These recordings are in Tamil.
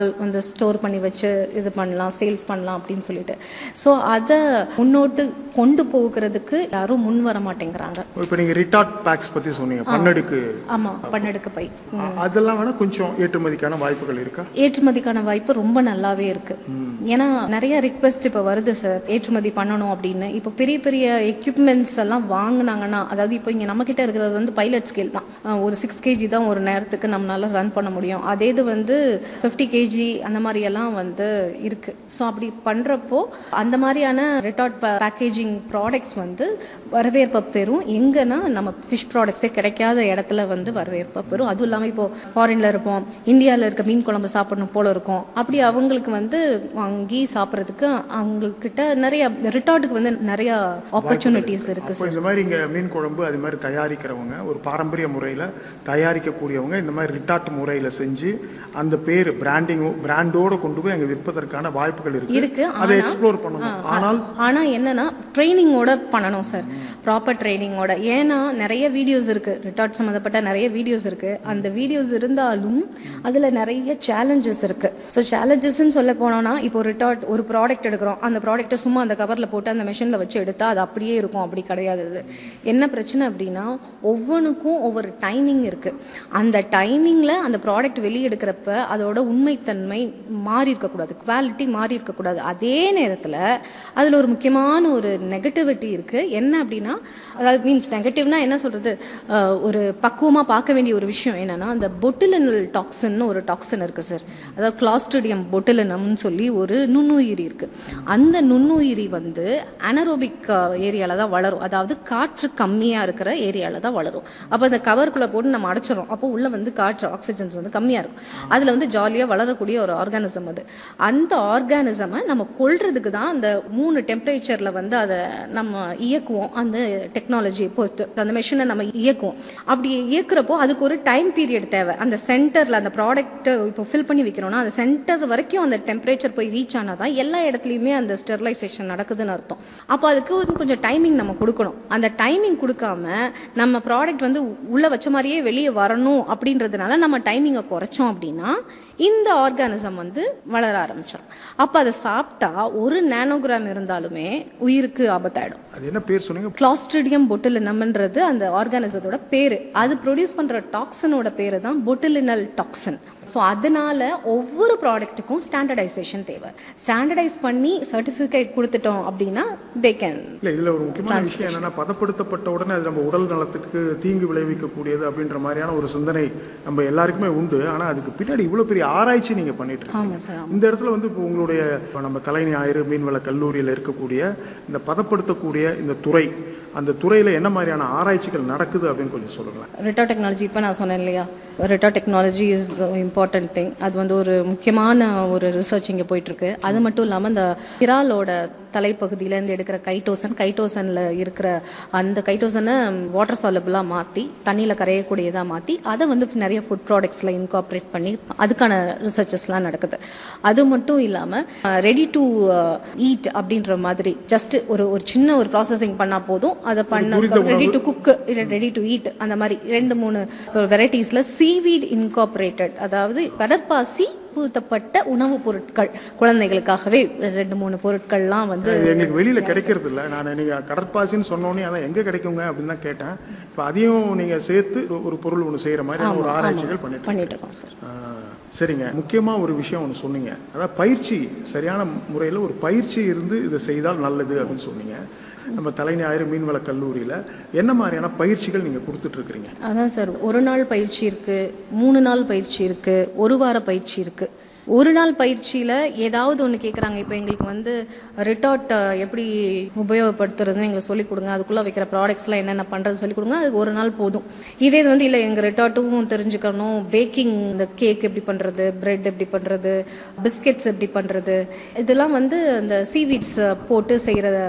வந்து ஸ்டோர் பண்ணி வச்சு இது பண்ணலாம் சேல்ஸ் பண்ணலாம் அப்படின்னு சொல்லிட்டு ஸோ அதை முன்னோட்டு கொண்டு போகிறதுக்கு யாரும் முன் வர மாட்டேங்கிறாங்க இப்போ நீங்கள் ரிட்டார்ட் பேக்ஸ் பற்றி சொன்னீங்க பன்னடுக்கு ஆமாம் பன்னெடுக்க பை அதெல்லாம் வேணால் கொஞ்சம் ஏற்றுமதிக்கான வாய்ப்புகள் இருக்கா ஏற்றுமதிக்கான வாய்ப்பு ரொம்ப நல்லாவே இருக்கு ஏன்னா நிறைய ரிக்வெஸ்ட் இப்போ வருது சார் ஏற்றுமதி பண்ணணும் அப்படின்னு இப்போ பெரிய பெரிய எக்யூப்மெண்ட்ஸ் எல்லாம் வாங்கினாங்கன்னா அதாவது இப்போ இங்கே நம்ம கிட்ட இருக்கிறது வந்து பைலட் ஸ்கேல் தான் அஹ் ஒரு சிக்ஸ் கேஜி தான் ஒரு நேரத்துக்கு நம்மளால ரன் பண்ண முடியும் அதே இது வந்து ஃபிஃப்டி கேஜி அந்த மாதிரி எல்லாம் வந்து இருக்கு ஸோ அப்படி பண்றப்போ அந்த மாதிரியான ரிட்டார்ட் பேக்கேஜிங் ப்ராடக்ட்ஸ் வந்து வரவேற்பை பெறும் எங்கன்னா நம்ம ஃபிஷ் ப்ராடக்ட்ஸே கிடைக்காத இடத்துல வந்து வரவேற்பை பெறும் அதுவும் இல்லாமல் இப்போ ஃபாரின்ல இருப்போம் இந்தியாவில் இருக்க மீன் குழம்பு சாப்பிடணும் போல இருக்கும் அப்படி அவங்களுக்கு வந்து வாங்கி சாப்பிட்றதுக்கு அவங்கக்கிட்ட நிறைய ரிட்டார்டுக்கு வந்து நிறைய ஆப்பர்ச்சுனிட்டிஸ் இருக்கு இப்போ இந்த மாதிரி இங்கே மீன் குழம்பு அது மாதிரி தயாரிக்கிறவங்க ஒரு பாரம்பரிய முறையில் தயாரிக்கக்கூடியவங்க இந்த மாதிரி ரிட்டார்ட் முறையில் செஞ்சு அந்த பேர் பிராண்டிங் பிராண்டோட கொண்டு போய் அங்கே விற்பதற்கான வாய்ப்புகள் இருக்கு இருக்கு அதை எக்ஸ்ப்ளோர் பண்ணணும் ஆனால் ஆனா என்னன்னா ட்ரைனிங்கோட பண்ணணும் சார் ப்ராப்பர் ட்ரைனிங்கோட ஏன்னா நிறைய வீடியோஸ் இருக்கு ரிட்டார்ட் சம்மந்தப்பட்ட நிறைய வீடியோஸ் இருக்கு அந்த வீடியோஸ் இருந்தாலும் அதுல நிறைய சேலஞ்சஸ் இருக்கு ஸோ சேலஞ்சஸ்ன்னு சொல்ல போனோம்னா இப்போ ரிட்டார்ட் ஒரு ப்ராடக்ட் எடுக்கிறோம் அந்த ப்ராடக்ட்டை சும்மா அந்த கவர்ல போட்டு அந்த மெஷின்ல வச்சு எடுத்தா அது அப்படியே இருக்கும் அப்படி கிடையாது அது என்ன பிரச்சனை அப்படின்னா ஒவ்வொன்றுக்கும் ஒவ்வொரு டைமிங் இருக்கு அந்த டைமிங்ல அந்த ப்ராடக்ட் வெளியெடுக்கிறப்ப அதோட உண்மைத்தன்மை மாறி இருக்கக்கூடாது குவாலிட்டி மாறி இருக்கக்கூடாது அதே நேரத்தில் அதில் ஒரு முக்கியமான ஒரு நெகட்டிவிட்டி இருக்கு என்ன அப்படின்னா அதாவது மீன்ஸ் நெகட்டிவ்னா என்ன சொல்றது அஹ், ஒரு பக்குவமாக பார்க்க வேண்டிய ஒரு விஷயம் என்னன்னா அந்த பொட்டிலினல் டாக்ஸின்னு ஒரு டாக்ஸின் இருக்கு சார் அதாவது கிளாஸ்ட்ரிடியம் பொட்டிலினம்னு சொல்லி ஒரு நுண்ணுயிரி இருக்கு அந்த நுண்ணுயிரி வந்து அனரோபிக் ஏரியால தான் வளரும் அதாவது காற்று கம்மியா இருக்கிற ஏரியால தான் வளரும் அப்போ அந்த கவருக்குள்ள போட்டு நம்ம அடைச்சிரும் அப்போ உள்ள வந்து காற்று ஆக்சிஜன்ஸ் வந்து கம்மியா இருக்கும் அதுல வந்து ஜாலியா வளரக்கூடிய ஒரு ஆர்கானிசம் அது அந்த ஆர்கானிசமை நம்ம கொல்றதுக்கு தான் அந்த மூணு டெம்பரேச்சர்ல வந்து அதை நம்ம இயக்குவோம் அந்த டெக்னாலஜி பொறுத்து அந்த மெஷினை நம்ம இயக்குவோம் அப்படி இயக்குறப்போ அதுக்கு ஒரு டைம் பீரியட் தேவை அந்த சென்டர்ல அந்த ப்ராடக்ட் இப்போ ஃபில் பண்ணி வைக்கிறோம்னா அந்த சென்டர் வரைக்கும் அந்த டெம்பரேச்சர் போய் ரீச் ஆனாதான் எல்லா இடத்துலையுமே அந்த ஸ்டெர்லைசேஷன் நடக்குதுன்னு அர்த்தம் அப்போ அதுக்கு வந்து கொஞ்சம் டைமிங் நம்ம கொடுக்கணும் அந்த டைமிங் கொடுக்காம நம்ம ப்ராடக்ட் வந்து உள்ள வச்ச மாதிரியே வெளியே வரணும் அப்படின்றதுனால நம்ம டைமிங்கை குறைச்சோம் அப்படின்னா இந்த ஆர்கானிசம் வந்து வளர ஆரம்பிச்சிடும் அப்போ அதை சாப்பிட்டா ஒரு நேனோகிராம் இருந்தாலுமே உயிருக்கு ஆபத்தாயிடும் அது என்ன பேர் சொன்னீங்க கிளாஸ்ட்ரிடியம் பொட்டிலினம்ன்றது அந்த ஆர்கானிசத்தோட பேரு அது ப்ரொடியூஸ் பண்ற டாக்ஸனோட பேரு தான் பொட்டிலினல் டாக்ஸன் ஸோ அதனால ஒவ்வொரு ப்ராடக்ட்டுக்கும் ஸ்டாண்டர்டைசேஷன் தேவை ஸ்டாண்டர்டைஸ் பண்ணி சர்டிஃபிகேட் கொடுத்துட்டோம் அப்படின்னா தே கேன் இல்லை இதில் ஒரு முக்கியமான விஷயம் என்னன்னா பதப்படுத்தப்பட்ட உடனே அது நம்ம உடல் நலத்துக்கு தீங்கு விளைவிக்கக்கூடியது அப்படின்ற மாதிரியான ஒரு சிந்தனை நம்ம எல்லாருக்குமே உண்டு ஆனால் அதுக்கு பின்னாடி இவ்வளோ பெரிய ஆராய்ச்சி நீங்கள் பண்ணிட்டு இருக்கீங்க ஆமாம் சார் இந்த இடத்துல வந்து இப்போ உங்களுடைய இப்ப நம்ம கலை ஞாயிறு மீன்வள கல்லூரியில் இருக்கக்கூடிய இந்த பதப்படுத்தக்கூடிய இந்த துறை அந்த துறையில் என்ன மாதிரியான ஆராய்ச்சிகள் நடக்குது அப்படின்னு கொஞ்சம் சொல்லுங்களேன் ரிட்டோ டெக்னாலஜி இப்போ நான் சொன்னேன் இல்லையா ரிட்டோ டெக்னாலஜி இஸ் இம்பார்ட்டன்ட் திங் அது வந்து ஒரு முக்கியமான ஒரு ரிசர்ச் இங்கே போயிட்டுருக்கு அது மட்டும் இல்லாமல் இந்த இறாலோட தலைப்பகுதியிலேருந்து எடுக்கிற கைட்டோசன் கைட்டோசனில் இருக்கிற அந்த கைட்டோசனை வாட்டர் சாலபிளாக மாற்றி தண்ணியில் கரையக்கூடியதாக மாற்றி அதை வந்து நிறைய ஃபுட் ப்ராடக்ட்ஸில் இன்கார்பரேட் பண்ணி அதுக்கான ரிசர்ச்சஸ்லாம் நடக்குது அது மட்டும் இல்லாமல் ரெடி டு ஈட் அப்படின்ற மாதிரி ஜஸ்ட் ஒரு ஒரு சின்ன ஒரு ப்ராசஸிங் பண்ணால் போதும் அதை பண்ண ready to cook ready to eat அந்த மாதிரி ரெண்டு மூணு வெரைட்டிஸில் சீவீட் இன்கார்பரேட்டட் அதாவது கடற்பாசி பூத்தப்பட்ட உணவுப் பொருட்கள் குழந்தைகளுக்காகவே ரெண்டு மூணு பொருட்கள்லாம் வந்து இது எங்களுக்கு வெளியில் கிடைக்கிறது இல்லை நான் நீங்கள் கடற்பாசின்னு சொன்னோன்னே அதான் எங்கே கிடைக்குங்க அப்படின்னு தான் கேட்டேன் இப்போ அதையும் நீங்கள் சேர்த்து ஒரு- ஒரு பொருள் ஒன்று செய்கிற மாதிரி ஒரு ஆராய்ச்சிகள் பண்ணிட்டு பண்ணிட்டு இருக்கோம் சார் ஆ, சரிங்க முக்கியமாக ஒரு விஷயம் ஒன்று சொன்னீங்க அதாவது பயிற்சி சரியான முறையில் ஒரு பயிற்சி இருந்து இதை செய்தால் நல்லது அப்படின்னு சொன்னீங்க நம்ம தலைஞாயிறு மீன்வள கல்லூரியில் என்ன மாதிரியான பயிற்சிகள் நீங்கள் கொடுத்துட்ருக்குறீங்க அதான் சார் ஒரு நாள் பயிற்சி இருக்கு மூணு நாள் பயிற்சி இருக்கு ஒரு வார பயிற்சி இருக்கு ஒரு நாள் பயிற்சியில ஏதாவது ஒன்று கேட்குறாங்க இப்போ எங்களுக்கு வந்து ரிட்டார்ட் எப்படி உபயோகப்படுத்துறதுன்னு எங்களுக்கு சொல்லிக் கொடுங்க அதுக்குள்ள வைக்கிற ப்ராடக்ட்ஸ்லாம் என்னென்ன பண்றது சொல்லிக் கொடுங்க அதுக்கு ஒரு நாள் போதும் இதே இது வந்து இல்லை எங்கள் ரிட்டார்ட்டும் தெரிஞ்சுக்கணும் பேக்கிங் இந்த கேக் எப்படி பண்றது பிரெட் எப்படி பண்றது பிஸ்கெட்ஸ் எப்படி பண்றது இதெல்லாம் வந்து அந்த சீவீட்ஸ் போட்டு செய்கிற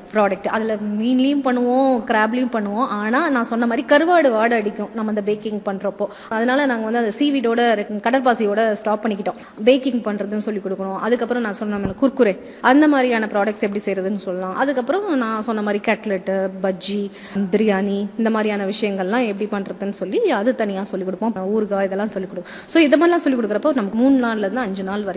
ப்ராடக்ட் அதில் மீன்லேயும் பண்ணுவோம் கிராப்லேயும் பண்ணுவோம் ஆனால் நான் சொன்ன மாதிரி கருவாடு வாடை அடிக்கும் நம்ம அந்த பேக்கிங் பண்ணுறப்போ அதனால நாங்கள் வந்து அந்த சீவிடோட கடற்பாசியோட ஸ்டாப் பண்ணிக்கிட்டோம் பேக்கிங் பண்ணுறதுன்னு சொல்லி கொடுக்கணும் அதுக்கப்புறம் நான் சொன்ன மாதிரி குர்குரே அந்த மாதிரியான ப்ராடக்ட்ஸ் எப்படி செய்கிறதுன்னு சொல்லலாம் அதுக்கப்புறம் நான் சொன்ன மாதிரி கட்லெட்டு பஜ்ஜி பிரியாணி இந்த மாதிரியான விஷயங்கள்லாம் எப்படி பண்ணுறதுன்னு சொல்லி அது தனியாக சொல்லிக் கொடுப்போம் ஊறுகாய் இதெல்லாம் சொல்லிக் கொடுப்போம் ஸோ இது மாதிரிலாம் சொல்லிக் கொடுக்குறப்போ நமக்கு மூணு நாள்லேருந்து அஞ்சு நாள் வரைக்கும்